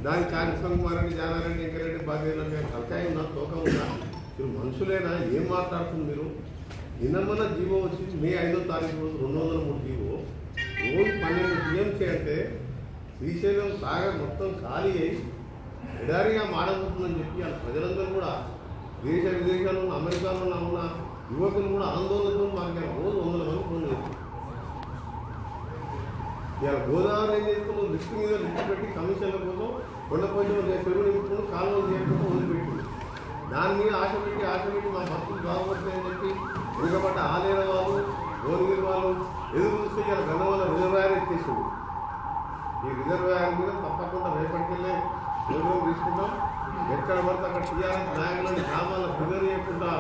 దానికి కాళేశ్వరం కుమార్ రెడ్డి జానారెడ్డి వెంకరెడ్డి బాధ్యత తలకాయ ఉన్నా తోక ఉన్నా మీరు మనుషులేనా ఏం మాట్లాడుతుంది మీరు నిన్నమన్న జీవో వచ్చి మే ఐదో తారీఖు రోజు రెండు వందల మూడు జీవో రోజు పన్నెండు టీఎంసీ అంటే శ్రీశైలం సాగర్ మొత్తం ఖాళీ అయి ఎడారిగా మారబోతుందని చెప్పి ఆ ప్రజలందరూ కూడా దేశ విదేశాల్లో ఉన్న అమెరికాలో ఉన్న యువకులు కూడా ఆందోళనతో మాకు రోజు వందల మంది ఫోన్ చేస్తారు ఇలా గోదావరి ఏం చేస్తున్నాం లిఫ్ట్ మీద లిఫ్ట్ పెట్టి కమిషన్ల కోసం కొండపోయి చెరువు నింపుకుని కాలువలు చేయకుండా వదిలిపెట్టింది దాని మీద ఆశ పెట్టి ఆశ పెట్టి మా భక్తులు బాగుపడతాయని చెప్పి వెనుకబడ్డ ఆలేర వాళ్ళు భువనగిరి వాళ్ళు ఎదురు చూస్తే ఇలా గన్నవల్ల రిజర్వాయర్ ఎత్తేసింది ఈ రిజర్వాయర్ మీద తప్పకుండా రేపటికెళ్ళే నిర్ణయం తీసుకుంటాం ఎక్కడ పడితే అక్కడ టీఆర్ఎస్ నాయకులని గ్రామాల ఫిగర్ చేయకుండా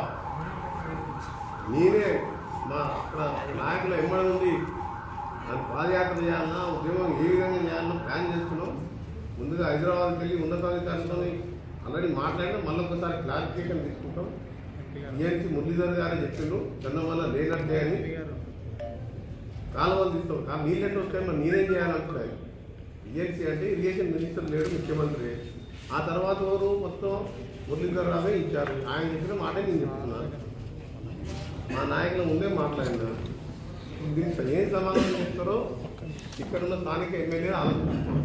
నేనే మా అక్కడ నాయకుల ఎమ్మడి నుండి దాన్ని పాదయాత్ర చేయాలన్నా ఉద్యోగం ఏ విధంగా చేయాలన్నా ప్లాన్ చేస్తున్నాం ముందుగా హైదరాబాద్కి వెళ్ళి ఉన్నతాధికారులతో ఆల్రెడీ మాట్లాడినా మళ్ళీ ఒకసారి క్లారిఫికేషన్ తీసుకుంటాం ఈఎన్సీ మురళీధర్ గారే చెప్పిండు చందమల్ల లేనట్టే అని కాలువలు తీస్తాం కా నీళ్ళెట్ వస్తే మరి నేనేం చేయాలనుకున్నాను ఈఎన్సీ అంటే ఇరిగేషన్ మినిస్టర్ లేడు ముఖ్యమంత్రి ఆ తర్వాత ఎవరు మొత్తం మురళీధర్ రావే ఇచ్చారు ఆయన చెప్పిన మాట నేను చెప్తున్నాను మా నాయకుల ముందే మాట్లాడినా దీనికి ఏం సమాధానం చెప్తారో ఇక్కడ ఉన్న స్థానిక ఎమ్మెల్యే ఆలోచిస్తారు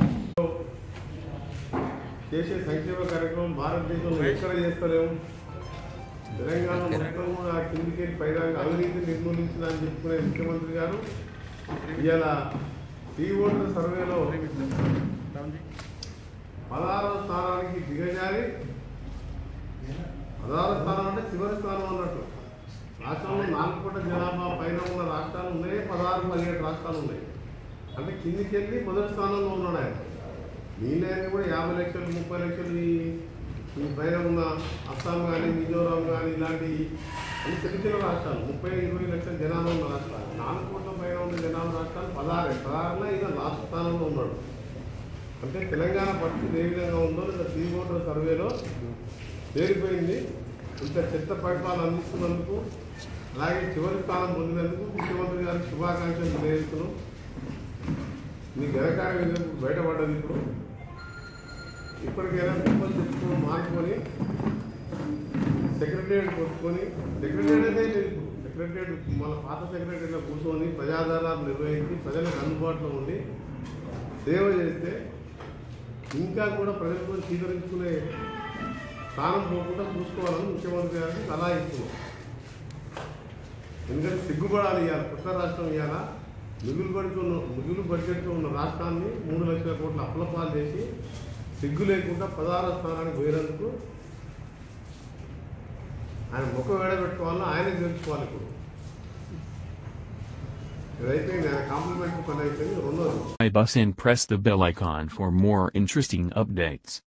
చేసే సంక్షేమ కార్యక్రమం భారతదేశంలో ఎక్కడ చేస్తలేము తెలంగాణ మొత్తం కూడా కిందికి పైదాకా అవినీతి నిర్మూలించిన అని చెప్పుకునే ముఖ్యమంత్రి గారు ఇవాళ టీ ఓటర్ సర్వేలో పదహారవ స్థానానికి దిగజారి పదహారవ స్థానం అంటే చివరి స్థానం అన్నట్టు రాష్ట్రంలో నాలుగు కోట్ల జనాభా పైన ఉన్న రాష్ట్రాలు ఉన్నాయి పదహారు పదిహేడు రాష్ట్రాలు ఉన్నాయి అంటే కిందికి వెళ్ళి మొదటి స్థానంలో ఉన్నాడు ఆయన నీళ్ళని కూడా యాభై లక్షలు ముప్పై లక్షలు ఈ ఈ పైన ఉన్న అస్సాం కానీ మిజోరాం కానీ ఇలాంటి అన్ని చిన్న చిన్న రాష్ట్రాలు ముప్పై ఇరవై లక్షల జనాభా ఉన్న రాష్ట్రాలు నాలుగు కోట్ల పైన ఉన్న జనాభా రాష్ట్రాలు పదహారు పదహారులో ఈయన లాస్ట్ స్థానంలో ఉన్నాడు అంటే తెలంగాణ పరిస్థితి ఏ విధంగా ఉందో లేదా త్రీ ఓటర్ సర్వేలో తేలిపోయింది ఇంత చెత్త పరిపాలన అందిస్తున్నందుకు అలాగే చివరి స్థానం పొందినందుకు ముఖ్యమంత్రి గారికి శుభాకాంక్షలు తెలియజేస్తున్నాం మీ ఘనకార్య విధం బయటపడ్డది ఇప్పుడు ఇప్పటికైనా కుప్పలు తెచ్చుకొని మానుకొని సెక్రటరియట్ కొట్టుకొని సెక్రటరియట్ అయితే లేదు ఇప్పుడు సెక్రటరియట్ మన పాత సెక్రటరీలో కూర్చొని ప్రజాధారాలు నిర్వహించి ప్రజలకు అందుబాటులో ఉండి సేవ చేస్తే ఇంకా కూడా ప్రజలతో స్వీకరించుకునే స్థానం పోకుండా చూసుకోవాలని ముఖ్యమంత్రి గారికి సలహా ఇస్తున్నాం ఎందుకంటే సిగ్గుపడాలి ఇవాళ కొత్త రాష్ట్రం ఇవాళ మిగులు పడుతున్న మిగులు బడ్జెట్తో ఉన్న రాష్ట్రాన్ని మూడు లక్షల కోట్ల అప్పుల పాలు చేసి సిగ్గు లేకుండా పదహారో స్థానానికి పోయినందుకు ఆయన ముఖం వేడబెట్టుకోవాలని ఆయనే తెలుసుకోవాలి ఇప్పుడు ఇదైతే ఆయన కాంప్లిమెంట్ పని అయిపోయింది రెండోది bus and press the bell icon for more interesting updates.